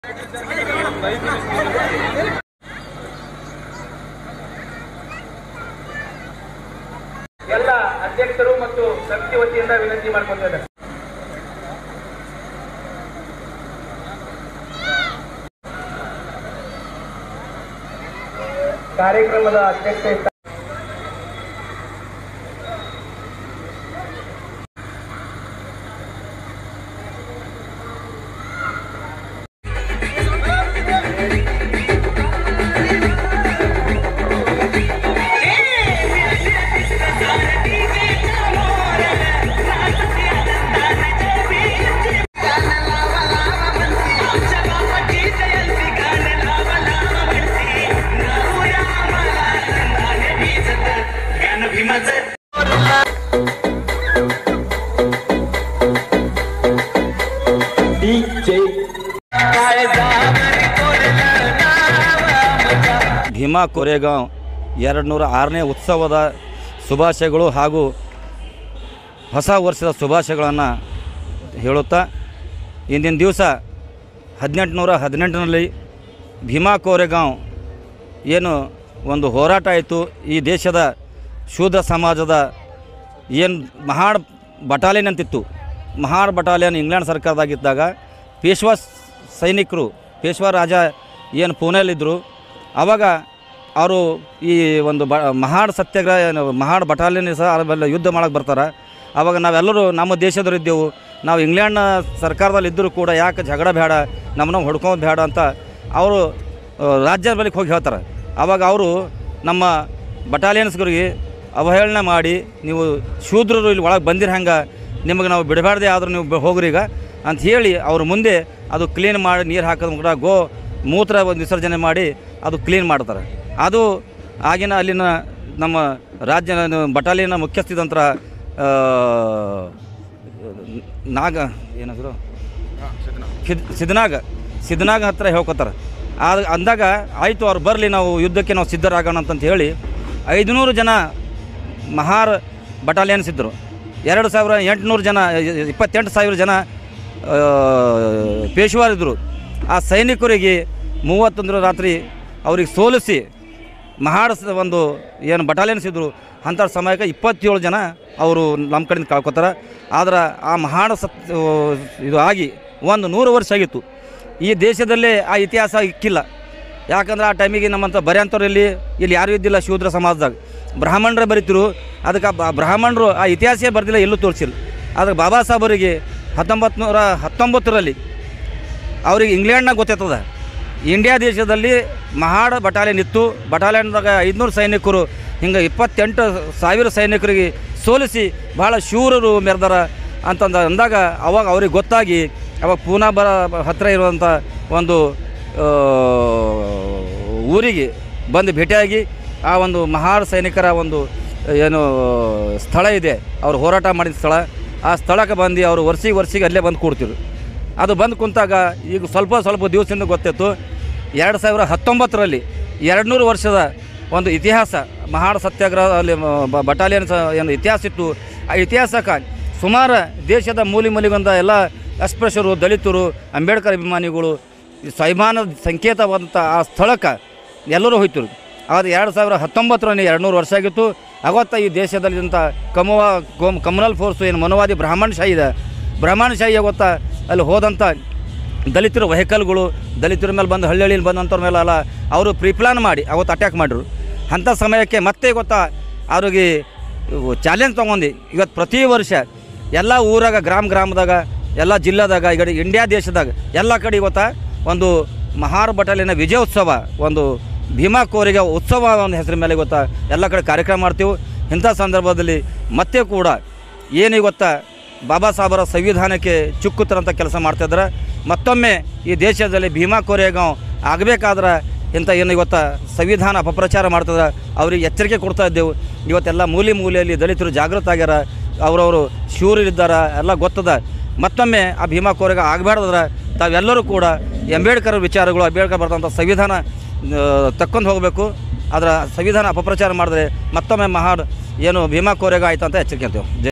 ಎಲ್ಲ ಅಧ್ಯಕ್ಷರು ಮತ್ತು ಸಮಿತಿ ವತಿಯಿಂದ ವಿನಂತಿ ಮಾಡ್ಕೊತಾ ಇದ್ದಾರೆ ಕಾರ್ಯಕ್ರಮದ ಅಧ್ಯಕ್ಷತೆ ಭೀಮಾ ಕೊರೆಗಾಂವ್ ಎರಡು ನೂರ ಆರನೇ ಉತ್ಸವದ ಶುಭಾಶಯಗಳು ಹಾಗೂ ಹೊಸ ವರ್ಷದ ಶುಭಾಶಯಗಳನ್ನು ಹೇಳುತ್ತಾ ಇಂದಿನ ದಿವಸ ಹದಿನೆಂಟುನೂರ ಹದಿನೆಂಟರಲ್ಲಿ ಭೀಮಾ ಕೋರೆಗಾಂವ್ ಏನು ಒಂದು ಹೋರಾಟ ಆಯಿತು ಈ ದೇಶದ ಶೂದ್ರ ಸಮಾಜದ ಏನು ಮಹಾಡ್ ಬಟಾಲಿಯನ್ ಅಂತಿತ್ತು ಮಹಾಡ್ ಬಟಾಲಿಯನ್ ಇಂಗ್ಲೆಂಡ್ ಸರ್ಕಾರದಾಗಿದ್ದಾಗ ಪೇಶ್ವಾ ಸೈನಿಕರು ಪೇಶ್ವಾ ರಾಜ ಏನು ಪೂನೆಯಲ್ಲಿದ್ದರು ಆವಾಗ ಅವರು ಈ ಒಂದು ಬ ಮಹಾಡ್ ಸತ್ಯಾಗ್ರಹ ಏನು ಮಹಾಡ್ ಬಟಾಲಿಯನ್ ಸಹ ಅವೆಲ್ಲ ಯುದ್ಧ ಮಾಡಕ್ಕೆ ಬರ್ತಾರೆ ಆವಾಗ ನಾವೆಲ್ಲರೂ ನಮ್ಮ ದೇಶದವ್ರು ಇದ್ದೆವು ನಾವು ಇಂಗ್ಲೆಂಡ್ನ ಸರ್ಕಾರದಲ್ಲಿ ಇದ್ದರೂ ಕೂಡ ಯಾಕೆ ಜಗಳ ಬೇಡ ನಮ್ಮನ್ನ ಹೊಡ್ಕೊಂಡು ಬೇಡ ಅಂತ ಅವರು ಆ, ರಾಜ್ಯದ ಬಳಿಗೆ ಹೋಗಿ ಹೇಳ್ತಾರೆ ಆವಾಗ ಅವರು ನಮ್ಮ ಬಟಾಲಿಯನ್ಸ್ಗಳಿಗೆ ಅವಹೇಳನ ಮಾಡಿ ನೀವು ಶೂದ್ರರು ಇಲ್ಲಿ ಒಳಗೆ ಬಂದಿರ ಹಂಗೆ ನಿಮಗೆ ನಾವು ಬಿಡಬಾರ್ದೆ ಆದರೂ ನೀವು ಬ- ಹೋಗ್ರಿ ಈಗ ಅಂತ ಹೇಳಿ ಅವ್ರ ಮುಂದೆ ಅದು ಕ್ಲೀನ್ ಮಾಡಿ ನೀರು ಹಾಕೋದು ಕೂಡ ಗೋ ಮೂತ್ರ ಒಂದು ವಿಸರ್ಜನೆ ಮಾಡಿ ಅದು ಕ್ಲೀನ್ ಮಾಡ್ತಾರೆ ಅದು ಆಗಿನ ಅಲ್ಲಿನ ನಮ್ಮ ರಾಜ್ಯ ಬಟಾಲಿಯನ್ನ ಮುಖ್ಯಸ್ಥಿದಂತರ ನಾಗ ಏನಂದ್ರು ಸಿದ್ ಸಿದ್ಧನಾಗ ಸಿದ್ಧನಾಗ ಹತ್ರ ಹೇಳ್ಕೊತಾರೆ ಆದ ಅಂದಾಗ ಆಯಿತು ಅವ್ರು ಬರಲಿ ನಾವು ಯುದ್ಧಕ್ಕೆ ನಾವು ಸಿದ್ಧರಾಗೋಣ ಅಂತಂತ ಹೇಳಿ ಐದುನೂರು ಜನ ಮಹಾರ್ ಬಟಾಲಿಯನ್ಸ್ ಇದ್ದರು ಎರಡು ಸಾವಿರ ಎಂಟುನೂರು ಜನ ಇಪ್ಪತ್ತೆಂಟು ಸಾವಿರ ಜನ ಆ, ಪೇಶ್ವಾರಿದ್ದರು ಆ ಸೈನಿಕರಿಗೆ ಮೂವತ್ತೊಂದರ ರಾತ್ರಿ ಅವ್ರಿಗೆ ಸೋಲಿಸಿ ಮಹಾಡ್ ಸ- ಒಂದು ಏನು ಬಟಾಲಿಯನ್ಸ್ ಇದ್ದರು ಅಂಥ ಸಮಯಕ್ಕೆ ಇಪ್ಪತ್ತೇಳು ಜನ ಅವರು ನಮ್ಮ ಕಡೆಯಿಂದ ಕಳ್ಕೊತಾರೆ ಆದ್ರೆ ಆ ಮಹಾಡ್ ಸತ್ ಇದು ಆಗಿ ಒಂದು ನೂರು ವರ್ಷ ಆಗಿತ್ತು ಈ ದೇಶದಲ್ಲೇ ಆ ಇತಿಹಾಸ ಇಕ್ಕಿಲ್ಲ ಯಾಕಂದ್ರೆ ಆ ಟೈಮಿಗೆ ನಮ್ಮಂಥ ಬರೆಯಂಥವ್ರು ಇಲ್ಲಿ ಇಲ್ಲಿ ಯಾರೂ ಇದ್ದಿಲ್ಲ ಶೂದ್ರ ಸಮಾಜದಾಗ ಬ್ರಾಹ್ಮಣರೇ ಬರೀತಿರು ಅದಕ್ಕೆ ಆ ಬ- ಬ್ರಾಹ್ಮಣರು ಆ ಇತಿಹಾಸೇ ಬರ್ದಿಲ್ಲ ಎಲ್ಲೂ ತೋರಿಸಿಲ್ಲ ಆದರೆ ಬಾಬಾ ಸಾಹೇಬರಿಗೆ ಹತ್ತೊಂಬತ್ತು ನೂರ ಹತ್ತೊಂಬತ್ತರಲ್ಲಿ ಅವ್ರಿಗೆ ಇಂಗ್ಲೆಂಡ್ನಾಗ ಗೊತ್ತಾಯ್ತದ ಇಂಡಿಯಾ ದೇಶದಲ್ಲಿ ಮಹಾಡ ಬಟಾಲಿಯನ್ ಇತ್ತು ಬಟಾಲಿಯನ್ದಾಗ ಐದುನೂರು ಸೈನಿಕರು ಹಿಂಗೆ ಇಪ್ಪತ್ತೆಂಟು ಸಾವಿರ ಸೈನಿಕರಿಗೆ ಸೋಲಿಸಿ ಭಾಳ ಶೂರರು ಮೆರೆದಾರ ಅಂತಂದ ಅಂದಾಗ ಅವಾಗ ಅವ್ರಿಗೆ ಗೊತ್ತಾಗಿ ಅವಾಗ ಪೂನಾ ಬರ ಹತ್ತಿರ ಇರುವಂಥ ಒಂದು ಆ, ಊರಿಗೆ ಬಂದು ಭೇಟಿಯಾಗಿ ಆ ಒಂದು ಮಹಾರ್ ಸೈನಿಕರ ಒಂದು ಏನು ಸ್ಥಳ ಇದೆ ಅವ್ರು ಹೋರಾಟ ಮಾಡಿದ ಸ್ಥಳ ಆ ಸ್ಥಳಕ್ಕೆ ಬಂದು ಅವರು ವರ್ಷಿಗೆ ವರ್ಷಿಗೆ ಅಲ್ಲೇ ಬಂದು ಕೂಡ್ತಿರು ಅದು ಬಂದು ಕುಂತಾಗ ಈಗ ಸ್ವಲ್ಪ ಸ್ವಲ್ಪ ದಿವಸದಿಂದ ಗೊತ್ತಿತ್ತು ಎರಡು ಸಾವಿರ ಹತ್ತೊಂಬತ್ತರಲ್ಲಿ ಎರಡುನೂರು ವರ್ಷದ ಒಂದು ಇತಿಹಾಸ ಮಹಾಡ್ ಸತ್ಯಾಗ್ರಹ ಅಲ್ಲಿ ಮ- ಬ- ಬಟಾಲಿಯನ್ ಸ ಏನು ಇತಿಹಾಸ ಇತ್ತು ಆ ಇತಿಹಾಸಕ್ಕೆ ಸುಮಾರು ದೇಶದ ಮೂಲೆ ಮೂಲೆಗೊಂದ ಎಲ್ಲ ಅಸ್ಪೃಶ್ಯರು ದಲಿತರು ಅಂಬೇಡ್ಕರ್ ಅಭಿಮಾನಿಗಳು ಈ ಸ್ವಾಭಿಮಾನದ ಸಂಕೇತವಾದಂಥ ಆ ಸ್ಥಳಕ್ಕೆ ಎಲ್ಲರೂ ಹೋಯ್ತರು ಆದ್ರೆ ಎರಡು ಸಾವಿರ ಹತ್ತೊಂಬತ್ತರಲ್ಲಿ ಎರಡುನೂರು ವರ್ಷ ಆಗಿತ್ತು ಅವತ್ತ ಈ ದೇಶದಲ್ಲಿದ್ದಂಥ ಕಮವ ಕೋಮ್ ಕಮ್ಯುನಲ್ ಫೋರ್ಸು ಏನು ಮನೋವಾದಿ ಬ್ರಾಹ್ಮಣಶಾಹಿ ಇದೆ ಬ್ರಾಹ್ಮಣಶಾಹಿ ಅವತ್ತ ಅಲ್ಲಿ ಹೋದಂಥ ದಲಿತರ ವೆಹಿಕಲ್ಗಳು ದಲಿತರ ಮೇಲೆ ಬಂದು ಹಳ್ಳಿ ಹಳ್ಳಿಲಿ ಬಂದಂಥವ್ರ ಮೇಲೆ ಅಲ್ಲ ಅವರು ಪ್ರಿಪ್ಲಾನ್ ಮಾಡಿ ಅವತ್ತು ಅಟ್ಯಾಕ್ ಮಾಡಿದ್ರು ಅಂಥ ಸಮಯಕ್ಕೆ ಮತ್ತೆ ಗೊತ್ತಾ ಅವ್ರಿಗೆ ಚಾಲೆಂಜ್ ತೊಗೊಂಡು ಇವತ್ತು ಪ್ರತಿ ವರ್ಷ ಎಲ್ಲ ಊರಾಗ ಗ್ರಾಮ ಗ್ರಾಮದಾಗ ಎಲ್ಲ ಜಿಲ್ಲಾದಾಗ ಈ ಕಡೆ ಇಂಡಿಯಾ ದೇಶದಾಗ ಎಲ್ಲ ಕಡೆ ಇವತ್ತು ಒಂದು ಮಹಾರ್ ಬಟಾಲಿಯನ ವಿಜಯೋತ್ಸವ ಒಂದು ಭೀಮಾ ಕೋರಿಗೆ ಉತ್ಸವ ಒಂದು ಹೆಸರ ಮೇಲೆ ಗೊತ್ತಾ ಎಲ್ಲ ಕಡೆ ಕಾರ್ಯಕ್ರಮ ಮಾಡ್ತೀವಿ ಇಂಥ ಸಂದರ್ಭದಲ್ಲಿ ಮತ್ತೆ ಕೂಡ ಏನು ಇವತ್ತ ಬಾಬಾ ಸಾಹೇಬರ ಸಂವಿಧಾನಕ್ಕೆ ಚುಕ್ಕುತ್ತರಂಥ ಕೆಲಸ ಮಾಡ್ತಾಯಿದ್ರೆ ಮತ್ತೊಮ್ಮೆ ಈ ದೇಶದಲ್ಲಿ ಭೀಮಾ ಕೋರೆಗಾಂವ್ ಆಗಬೇಕಾದ್ರೆ ಇಂಥ ಏನು ಇವತ್ತು ಸಂವಿಧಾನ ಅಪಪ್ರಚಾರ ಮಾಡ್ತದ ಅವ್ರಿಗೆ ಎಚ್ಚರಿಕೆ ಕೊಡ್ತಾ ಇದ್ದೆವು ಇವತ್ತೆಲ್ಲ ಮೂಲೆ ಮೂಲೆಯಲ್ಲಿ ದಲಿತರು ಜಾಗೃತ ಆಗ್ಯಾರ ಅವರವರು ಶೂರರಿದ್ದಾರ ಎಲ್ಲ ಗೊತ್ತದ ಮತ್ತೊಮ್ಮೆ ಆ ಭೀಮಾ ಕೋರೆಗ ಆಗಬಾರ್ದ್ರೆ ತಾವೆಲ್ಲರೂ ಕೂಡ ಅಂಬೇಡ್ಕರ್ ವಿಚಾರಗಳು ಅಂಬೇಡ್ಕರ್ ಬರೆದಂಥ ಸಂವಿಧಾನ ತಕ್ಕೊಂಡು ಹೋಗಬೇಕು ಅದರ ಸಂವಿಧಾನ ಅಪಪ್ರಚಾರ ಮಾಡಿದ್ರೆ ಮತ್ತೊಮ್ಮೆ ಮಹಾಡ್ ಏನು ಭೀಮಾ ಕೋರೆಗ ಆಯ್ತು ಅಂತ ಎಚ್ಚರಿಕೆ ಅಂತೀವಿ ಜೈ